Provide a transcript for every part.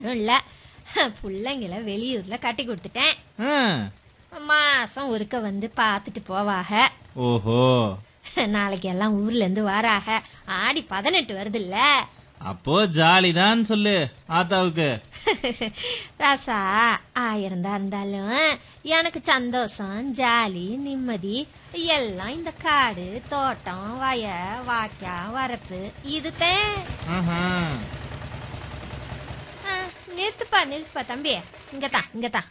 இல்ல பிள்ளைங்கள வெளியூர்ல கட்டி கொடுத்துட்டேன் ஆ, மாசம் ஒருக்க வந்து பார்த்துட்டு போவாக ஓஹோ நாளைக்கு எல்லாம் ஊர்ல இருந்து வராக ஆடி பதினெட்டு வருதுல்ல அப்போ ஜாலிதான் சொல்லு ஆத்தாவுக்கு ராசா ஆயிரம் தான் இருந்தாலும் எனக்கு சந்தோஷம் ஜாலி நிம்மதி எல்லாம் இந்த காடு தோட்டம் வய வாக்கா வரப்பு இதுதான் ஆஹா. ஆ, நிறுத்துப்பா நிறுத்துப்பா தம்பி இங்கதான் இங்கதான்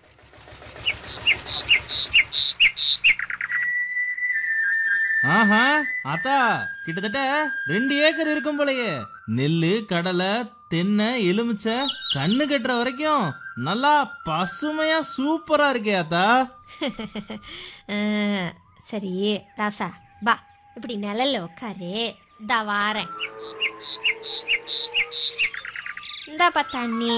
ஆஹா ஆத்தா கிட்டத்தட்ட ரெண்டு ஏக்கர் இருக்கும் போலயே நெல்லு கடலை தென்னை எலுமிச்சை கண்ணு கட்டுற வரைக்கும் நல்லா பசுமையா சூப்பரா இருக்கே ஆத்தா ஆ, சரி ராசா பா இப்படி நிழல்ல உட்காரு இதா வாரேன் இந்தாப்பா தண்ணி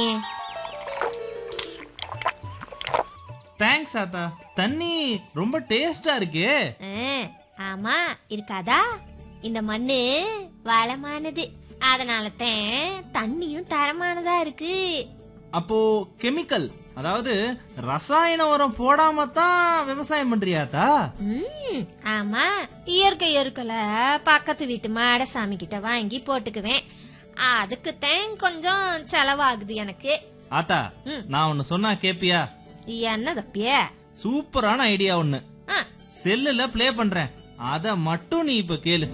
தேங்க்ஸ் ஆத்தா தண்ணி ரொம்ப டேஸ்டா இருக்கே ஆ, ஆமா இருக்காதா இந்த மண்ணு வளமானது அதனால தான் தண்ணியும் தரமானதா இருக்கு அப்போ கெமிக்கல் அதாவது ரசாயன உரம் போடாம தான் விவசாயம் பண்றியாத்தா ம், ஆமா இயற்கை எருக்களை பக்கத்து வீட்டு மாடசாமி கிட்ட வாங்கி போட்டுக்குவேன் அதுக்குத்தான் கொஞ்சம் செலவாகுது எனக்கு ஆத்தா ம். நான் ஒன்னு சொன்னா கேப்பியா என்ன தப்பிய சூப்பரான ஐடியா ஒன்னு ஆ, செல்லுல ப்ளே பண்றேன் அத மட்டும் நீ இப்ப கேளு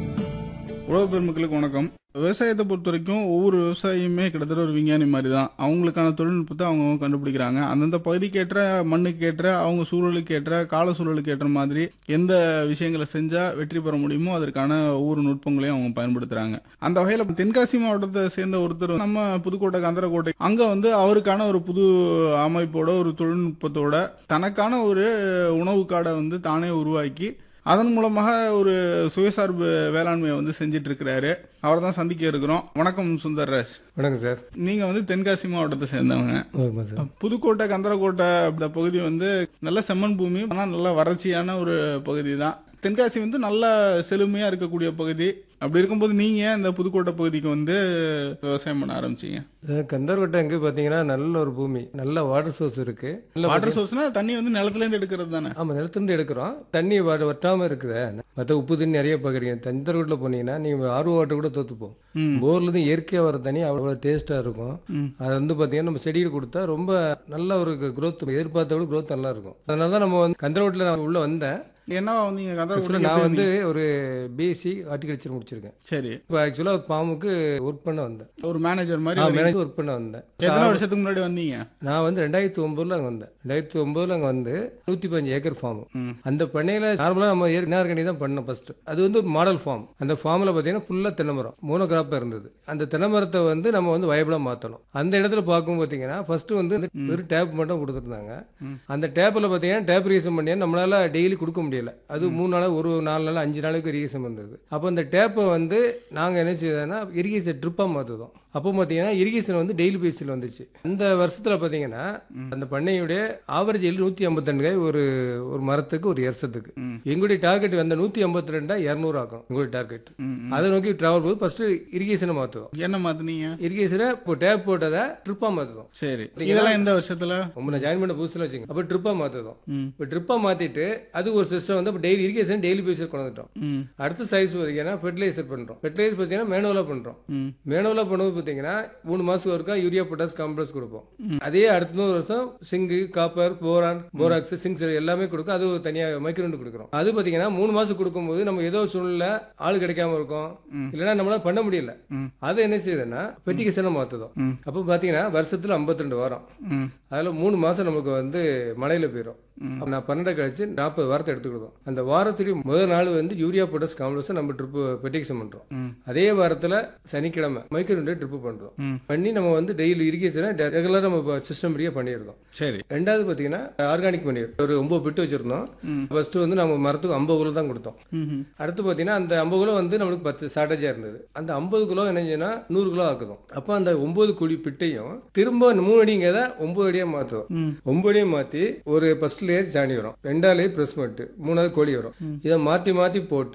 உழவு பெருமக்களுக்கு வணக்கம் விவசாயத்தை பொறுத்த வரைக்கும் ஒவ்வொரு விவசாயியுமே கிட்டத்தட்ட ஒரு விஞ்ஞானி மாதிரி தான் அவங்களுக்கான தொழில்நுட்பத்தை அவங்க கண்டுபிடிக்கிறாங்க அந்தந்த பகுதிக்கு ஏற்ற மண்ணுக்கு ஏற்ற அவங்க சூழலுக்கு ஏற்ற கால சூழலுக்கு ஏற்ற மாதிரி எந்த விஷயங்களை செஞ்சால் வெற்றி பெற முடியுமோ அதற்கான ஒவ்வொரு நுட்பங்களையும் அவங்க பயன்படுத்துகிறாங்க அந்த வகையில் தென்காசி மாவட்டத்தை சேர்ந்த ஒருத்தர் நம்ம புதுக்கோட்டை கந்தரக்கோட்டை அங்கே வந்து அவருக்கான ஒரு புது அமைப்போட ஒரு தொழில்நுட்பத்தோட தனக்கான ஒரு உணவு காடை வந்து தானே உருவாக்கி அதன் மூலமாக ஒரு சுயசார்பு வேளாண்மையை வந்து செஞ்சிட்டு இருக்கிறாரு அவரை தான் சந்திக்க இருக்கிறோம் வணக்கம் சுந்தர்ராஜ் வணக்கம் சார் நீங்க வந்து தென்காசி மாவட்டத்தை சேர்ந்தவங்க ஓகே சார் புதுக்கோட்டை கந்தரக்கோட்டை இந்த பகுதி வந்து நல்ல செம்மண் பூமி ஆனால் நல்ல வறட்சியான ஒரு பகுதி தான் தென்காசி வந்து நல்ல செழுமையா இருக்கக்கூடிய பகுதி அப்படி இருக்கும்போது நீங்க ஏன் இந்த புதுக்கோட்டை பகுதிக்கு வந்து விவசாயம் பண்ண ஆரம்பிச்சீங்க சார் கந்தர்கோட்டை அங்கே பார்த்தீங்கன்னா நல்ல ஒரு பூமி நல்ல வாட்டர் சோர்ஸ் இருக்கு நல்ல வாட்டர் சோர்ஸ்னா தண்ணி வந்து நிலத்துல இருந்து எடுக்கிறது தானே ஆமாம் நிலத்துலேருந்து எடுக்கிறோம் தண்ணி வ- வற்றாம இருக்குதே மற்ற உப்பு தண்ணி நிறைய பார்க்குறீங்க கந்தர்கோட்டில் போனீங்கன்னா நீங்கள் ஆர்வ வாட்டர் கூட தோத்துப்போம் ம். போர்லேருந்து இயற்கையாக வர தண்ணி அவ்வளோ டேஸ்ட்டாக இருக்கும் அது வந்து பார்த்தீங்கன்னா நம்ம செடியில் கொடுத்தா ரொம்ப நல்ல ஒரு growth எதிர்பார்த்த விட growth நல்லா இருக்கும் அதனால தான் நம்ம வந்து கந்தர்கோட்டில் நான் உள்ளே வந்தேன் என்னவா வந்தீங்க ஆக்சுவலாக கந்தரக்கோட்டை நான் வந்து ஒரு பிஎஸ்சி ஹார்டிகல்ச்சர் முடிச்சிருக்கேன் சரி இப்போ ஆக்சுவலாக ஃபார்முக்கு ஒர்க் பண்ண வந்தேன் ஒரு மேனேஜர் மாதிரி நான் வரீங்க. மேனேஜ் ஒர்க் பண்ண வந்தேன் எத்தனை வருஷத்துக்கு முன்னாடி வந்தீங்க நான் வந்து ரெண்டாயிரத்தி ஒன்பதுல அங்கே வந்தேன் ரெண்டாயிரத்தி ஒன்பதுல அங்கே வந்து நூற்றி பதினஞ்சு ஏக்கர் ஃபார்ம் அந்த பண்ணையில் நார்மலாக நம்ம இனார்கனி தான் பண்ணோம் ஃபர்ஸ்ட் அது வந்து ஒரு மாடல் ஃபார்ம் அந்த ஃபார்மில் பார்த்தீங்கன்னா ஃபுல்லாக தென்னை மரம் மூணு கிராப்பாக இருந்தது அந்த தென்னை மரத்தை வந்து நம்ம வந்து வயபிளாக மாற்றணும் அந்த இடத்துல பார்க்கும் பார்த்தீங்கன்னா ஃபர்ஸ்ட் வந்து இந்த வெறும் டேப் மட்டும் கொடுத்துருந்தாங்க அந்த டேப்பில் பார்த்தீங்கன்னா டேப் ரீசன் பண்ணி நம்மளால டெய்லி கொடுக்க முடியல அது மூணு நாள் ஒரு நாலு நாள் அஞ்சு நாளைக்கு இரிகேஷன் வந்தது அப்போ அந்த டேப்பை வந்து நாங்கள் என்ன செய்தோம்னா இரிகேஷன் ட்ரிப்பாக மாற்றுதோம் அப்போ பார்த்தீங்கன்னா இரிகேஷன் வந்து டெய்லி பேஸில் வந்துச்சு அந்த வருஷத்தில் பார்த்தீங்கன்னா அந்த பண்ணையுடைய ஆவரேஜ் எல் நூற்றி ஐம்பத்தி காய் ஒரு ஒரு மரத்துக்கு ஒரு வருஷத்துக்கு எங்களுடைய டார்கெட் வந்து நூற்றி ஐம்பத்தி ரெண்டா இரநூறு ஆகும் எங்களுடைய டார்கெட் அதை நோக்கி டிராவல் போது ஃபர்ஸ்ட் இரிகேஷனை மாற்றுவோம் என்ன மாத்துனீங்க இரிகேஷனை இப்போ டேப் போட்டதை ட்ரிப்பாக மாற்றுவோம் சரி இதெல்லாம் எந்த வருஷத்துல ரொம்ப நான் ஜாயின் பண்ண புதுசில் வச்சுங்க அப்போ ட்ரிப்பாக மாற்றுறோம் இப்போ ட்ரிப்பாக மாற்றிட்டு அது ஒரு சிஸ்டம் வந்து டெய்லி இரிகேஷன் டெய்லி பேஸில் கொண்டு வந்துட்டோம் ம் அடுத்த சைஸ் பார்த்தீங்கன்னா ஃபெர்டிலைசர் பண்ணுறோம் ஃபெர்டிலைசர் பார்த்தீங்கன்னா மேனுவலாக பண்ணுறோம் மேனுவலாக பண்ணும்போது பார்த்தீங்கன்னா மூணு மாதத்துக்கு ஒருக்கா யூரியா பொட்டாஸ் காம்ப்ளெக்ஸ் கொடுப்போம் அதே அடுத்த நூறு வருஷம் zinc copper boron borax zinc எல்லாமே கொடுக்கும் அது ஒரு தனியாக மைக்ரோண்டு கொடுக்குறோம் அது பார்த்தீங்கன்னா மூணு மாதம் கொடுக்கும்போது நம்ம ஏதோ ஒரு சூழ்நிலை ஆள் கிடைக்காம இருக்கும் இல்லைன்னா நம்மளால பண்ண முடியல அதை என்ன செய்யுதுன்னா பெட்டிகேஷனை மாற்றுதோம் அப்போ பார்த்தீங்கன்னா வருஷத்தில் 52 வாரம் ம் அதில் மூணு மாதம் நமக்கு வந்து மழையில் போயிடும் அப்ப நான் பன்னெண்டு கழிச்சு நாற்பது வாரத்தை எடுத்துக்கிடுவோம் அந்த வாரத்துடைய முதல் நாள் வந்து யூரியா பொட்டாஸ் காம்ப்ளெக்ஸ் நம்ம ட்ரிப்பு பெட்டிக்ஷன் பண்ணுறோம் அதே வாரத்தில் சனிக்கிழமை மைக்ரோண்டே ட்ரிப்பு பண்ணுறோம் பண்ணி நம்ம வந்து டெய்லி இரிகேஷனை ரெகுலராக நம்ம சிஸ்டம் படியாக பண்ணியிருந்தோம் சரி ரெண்டாவது பார்த்தீங்கன்னா ஆர்கானிக் பன்னீர் ஒரு ஒன்பது பிட்டு வச்சிருந்தோம் ஃபர்ஸ்ட் வந்து நம்ம மரத்துக்கு ஐம்பது கிலோ தான் கொடுத்தோம் ம் அடுத்து பார்த்தீங்கன்னா அந்த ஐம்பது கிலோ வந்து நம்மளுக்கு பத்து ஷார்டேஜாக இருந்தது அந்த ஐம்பது கிலோ என்ன செய்யணும்னா நூறு கிலோ ஆக்குதும் அப்போ அந்த ஒன்பது குழி பிட்டையும் திரும்ப மூணு அடிங்கிறத ஒன்பது அடியாக மாற்றுவோம் ஒன்பது அடியாக மாற்றி ஒரு ஃபர்ஸ்ட் லேயர் சாணி வரும் ரெண்டாவது லேயர் ப்ரெஸ் மட்டு மூணாவது கோழி வரும் இதை மாற்றி மாற்றி போட்டு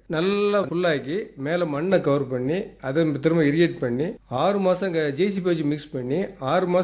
நல்லா ஃபுல்லாக்கி மேலே மண்ணை கவர் பண்ணி அதை திரும்ப இரிகேட் பண்ணி ஆறு மாதம் ஜேசிபி வச்சு மிக்ஸ் பண்ணி ஆறு மாதம்